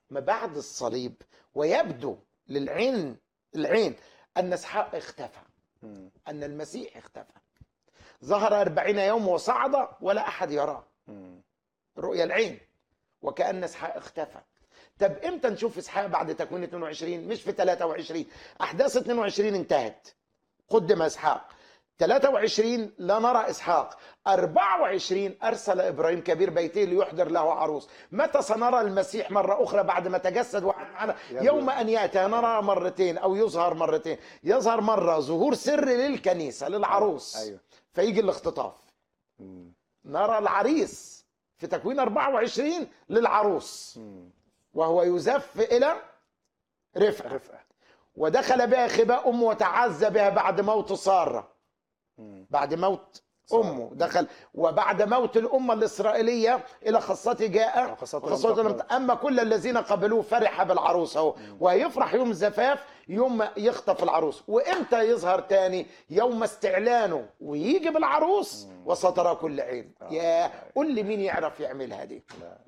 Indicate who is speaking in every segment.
Speaker 1: ما بعد الصليب ويبدو للعين العين ان اسحاق اختفى
Speaker 2: مم.
Speaker 1: ان المسيح اختفى ظهر أربعين يوم وصعد ولا احد يراه
Speaker 2: مم.
Speaker 1: رؤيا العين وكأن اسحاق اختفى طب امتى نشوف اسحاق بعد تكوين 22 مش في 23 احداث 22 انتهت قدم اسحاق 23 لا نرى اسحاق 24 ارسل ابراهيم كبير بيته ليحضر له عروس متى سنرى المسيح مره اخرى بعد ما تجسد واحد معنا يوم ان ياتي نرى مرتين او يظهر مرتين يظهر مره ظهور سري للكنيسه للعروس
Speaker 2: ايوه
Speaker 1: فيجي الاختطاف
Speaker 2: مم.
Speaker 1: نرى العريس في تكوين 24 للعروس
Speaker 2: مم.
Speaker 1: وهو يزف الى رفقه
Speaker 2: رفقه
Speaker 1: ودخل بها خباء امه وتعزى بها بعد موت ساره
Speaker 2: مم.
Speaker 1: بعد موت
Speaker 2: سارة.
Speaker 1: امه دخل وبعد موت الامه الاسرائيليه الى خاصته جاء
Speaker 2: وخاصته لم
Speaker 1: وخاصته لم
Speaker 2: تقبل.
Speaker 1: ت- اما كل الذين قبلوه فرح بالعروس اهو وهيفرح يوم الزفاف يوم ما يخطف العروس وامتى يظهر تاني يوم استعلانه ويجي بالعروس وسترى كل عين
Speaker 2: آه.
Speaker 1: يا قول لي مين يعرف يعملها دي
Speaker 2: لا.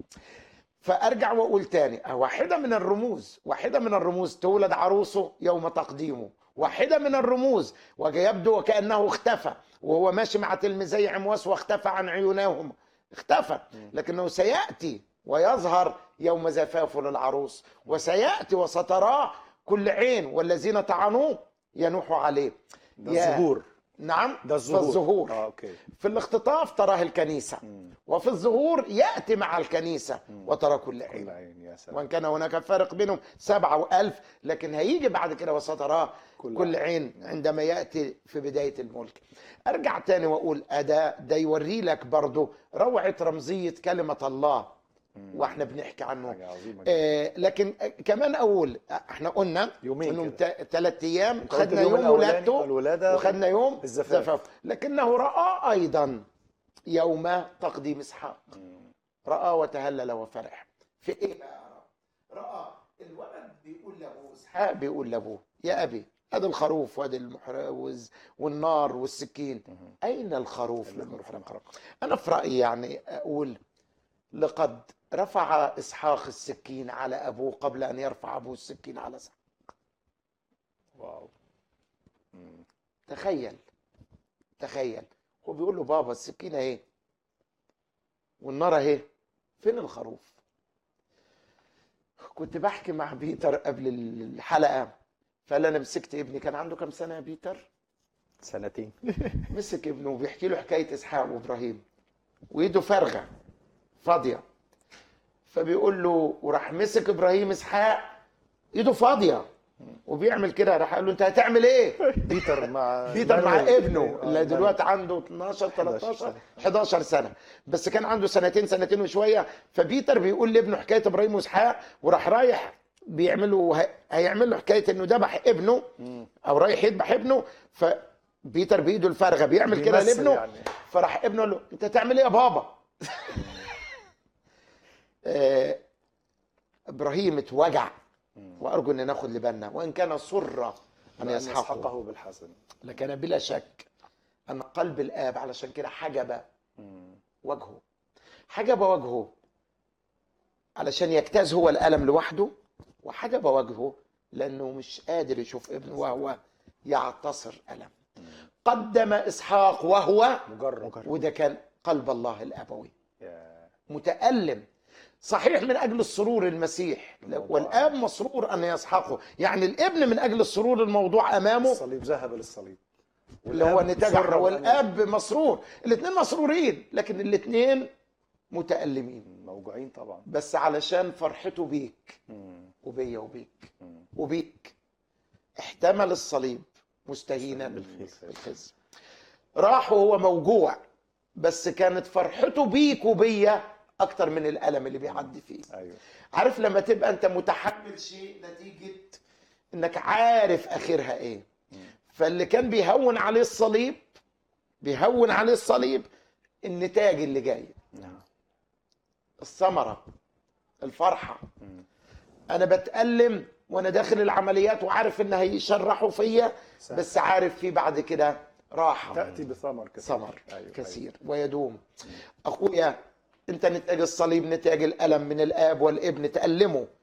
Speaker 1: فارجع واقول تاني واحده من الرموز واحده من الرموز تولد عروسه يوم تقديمه واحده من الرموز ويبدو وكانه اختفى وهو ماشي مع تلميذي عمواس واختفى عن عيونهم اختفى لكنه سياتي ويظهر يوم زفافه للعروس وسياتي وستراه كل عين والذين طعنوه ينوحوا عليه
Speaker 2: ده
Speaker 1: يا-
Speaker 2: الظهور
Speaker 1: نعم
Speaker 2: ده الظهور
Speaker 1: فالظهور
Speaker 2: اه اوكي
Speaker 1: في الاختطاف تراه الكنيسه
Speaker 2: مم.
Speaker 1: وفي الظهور ياتي مع الكنيسه وترى كل عين
Speaker 2: كل عين يا سلام
Speaker 1: وان كان هناك فارق بينهم سبعة وألف لكن هيجي بعد كده وستراه
Speaker 2: كل
Speaker 1: كل عين عندما يأتي في بداية الملك أرجع تاني وأقول أدا ده يوري لك برضو روعة رمزية كلمة الله واحنا بنحكي عنه
Speaker 2: حاجه عظيمه جدا
Speaker 1: آه لكن آه، كمان أقول احنا قلنا
Speaker 2: يومين
Speaker 1: انهم
Speaker 2: كده.
Speaker 1: ثلاث ايام
Speaker 2: أنت قلت
Speaker 1: خدنا
Speaker 2: اليوم
Speaker 1: يوم
Speaker 2: الأولاني
Speaker 1: ولادته
Speaker 2: الولادة
Speaker 1: وخدنا يوم
Speaker 2: الزفاف.
Speaker 1: زفاف لكنه رأى أيضا يوم تقديم إسحاق
Speaker 2: مم.
Speaker 1: راى وتهلل وفرح في ايه بقى رأى؟ راى الولد بيقول لابوه اسحاق بيقول لابوه يا ابي ادي الخروف وادي المحرز والنار والسكين
Speaker 2: مم.
Speaker 1: اين الخروف
Speaker 2: الذي
Speaker 1: للمحرق
Speaker 2: محرق.
Speaker 1: انا في رايي يعني اقول لقد رفع اسحاق السكين على ابوه قبل ان يرفع ابوه السكين على اسحاق
Speaker 2: واو مم.
Speaker 1: تخيل تخيل هو بيقول له بابا السكينه اهي والنار اهي فين الخروف كنت بحكي مع بيتر قبل الحلقه فقال انا مسكت ابني كان عنده كام سنه يا بيتر
Speaker 2: سنتين
Speaker 1: مسك ابنه وبيحكي له حكايه اسحاق وابراهيم وايده فارغه فاضيه فبيقول له وراح مسك ابراهيم اسحاق ايده فاضيه وبيعمل كده راح قال له انت هتعمل ايه
Speaker 2: بيتر مع
Speaker 1: بيتر مع
Speaker 2: مانويل.
Speaker 1: ابنه
Speaker 2: آه،
Speaker 1: اللي
Speaker 2: مانويل.
Speaker 1: دلوقتي عنده 12
Speaker 2: 11
Speaker 1: 13
Speaker 2: سنة.
Speaker 1: 11 سنه بس كان عنده سنتين سنتين وشويه فبيتر بيقول لابنه حكايه ابراهيم واسحاق وراح رايح بيعملوا هي- هيعمل له حكايه انه ذبح ابنه
Speaker 2: مم.
Speaker 1: او رايح يذبح ابنه فبيتر بايده الفارغه بيعمل كده
Speaker 2: بيمثل
Speaker 1: لابنه
Speaker 2: يعني.
Speaker 1: فراح ابنه قال له انت هتعمل ايه يا بابا؟ آه، ابراهيم اتوجع
Speaker 2: مم.
Speaker 1: وارجو ان ناخد لبالنا وان كان سر ان
Speaker 2: أن
Speaker 1: يسحقه
Speaker 2: يسحقه بالحسن
Speaker 1: لكن بلا شك ان قلب الاب علشان كده حجب
Speaker 2: مم.
Speaker 1: وجهه حجب وجهه علشان يجتاز هو الالم لوحده وحجب وجهه لانه مش قادر يشوف ابنه وهو يعتصر الم قدم اسحاق وهو
Speaker 2: مجرد
Speaker 1: وده كان قلب الله الابوي
Speaker 2: يا
Speaker 1: متألم صحيح من أجل السرور المسيح
Speaker 2: الموضوع.
Speaker 1: والآب مسرور أن يسحقه يعني الابن من أجل السرور الموضوع أمامه
Speaker 2: الصليب ذهب للصليب
Speaker 1: اللي هو
Speaker 2: والآب
Speaker 1: نتاج
Speaker 2: سر
Speaker 1: والآب مسرور الاثنين مسرورين لكن الاثنين متألمين
Speaker 2: موجوعين طبعا
Speaker 1: بس علشان فرحته بيك
Speaker 2: مم.
Speaker 1: وبيا وبيك
Speaker 2: مم.
Speaker 1: وبيك احتمل الصليب مستهينا
Speaker 2: بالخزي.
Speaker 1: بالخزي راح وهو موجوع بس كانت فرحته بيك وبيا اكتر من الالم اللي بيعدي فيه
Speaker 2: ايوه
Speaker 1: عارف لما تبقى انت متحمل شيء نتيجه انك عارف اخرها ايه فاللي كان بيهون عليه الصليب بيهون عليه الصليب النتاج اللي جاي
Speaker 2: نعم
Speaker 1: الثمره الفرحه
Speaker 2: مم.
Speaker 1: انا بتألم وانا داخل العمليات وعارف ان هيشرحوا فيا
Speaker 2: صح.
Speaker 1: بس عارف في بعد كده راحه
Speaker 2: تاتي بثمر كثير
Speaker 1: ثمر
Speaker 2: أيوة.
Speaker 1: كثير ويدوم اخويا انت نتاج الصليب نتاج الالم من الاب والابن تألمه